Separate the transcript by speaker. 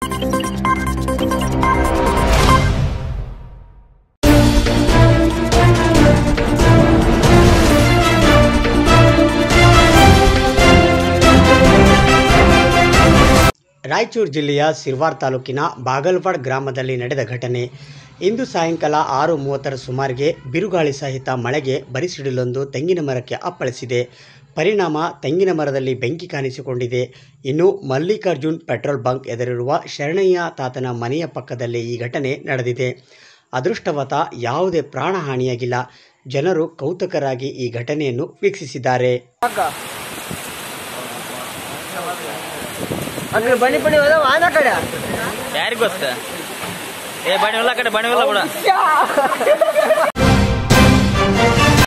Speaker 1: ರಾಯಚೂರು ಜಿಲ್ಲೆಯ ಸಿರ್ವಾರ್ ತಾಲೂಕಿನ ಬಾಗಲ್ವಾಡ್ ಗ್ರಾಮದಲ್ಲಿ ನಡೆದ ಘಟನೆ ಇಂದು ಸಾಯಂಕಾಲ ಆರು ಮೂವತ್ತರ ಸುಮಾರಿಗೆ ಬಿರುಗಾಳಿ ಸಹಿತ ಮಳೆಗೆ ಬರಿಸಿಡಿಲೊಂದು ತೆಂಗಿನ ಮರಕ್ಕೆ ಅಪ್ಪಳಿಸಿದೆ ಪರಿಣಾಮ ತೆಂಗಿನ ಮರದಲ್ಲಿ ಬೆಂಕಿ ಕಾಣಿಸಿಕೊಂಡಿದೆ ಇನ್ನು ಮಲ್ಲಿಕಾರ್ಜುನ್ ಪೆಟ್ರೋಲ್ ಬಂಕ್ ಎದುರಿರುವ ಶರಣಯ್ಯ ತಾತನ ಮನೆಯ ಪಕ್ಕದಲ್ಲಿ ಈ ಘಟನೆ ನಡೆದಿದೆ ಅದೃಷ್ಟವತ ಯಾವುದೇ ಪ್ರಾಣಹಾನಿಯಾಗಿಲ್ಲ ಜನರು ಕೌತುಕರಾಗಿ ಈ ಘಟನೆಯನ್ನು ವೀಕ್ಷಿಸಿದ್ದಾರೆ
Speaker 2: ಅక్కడ ಬನ್ನಿ ಬನ್ನಿ ಹೋದ ಆನ ಕಡೆ
Speaker 3: ಯಾರಿಗ್ ಗೊತ್ತ ಏ ಬಣಿವಲ್ಲ ಕಡೆ ಬಣಿವಲ್ಲ ಬಿಡ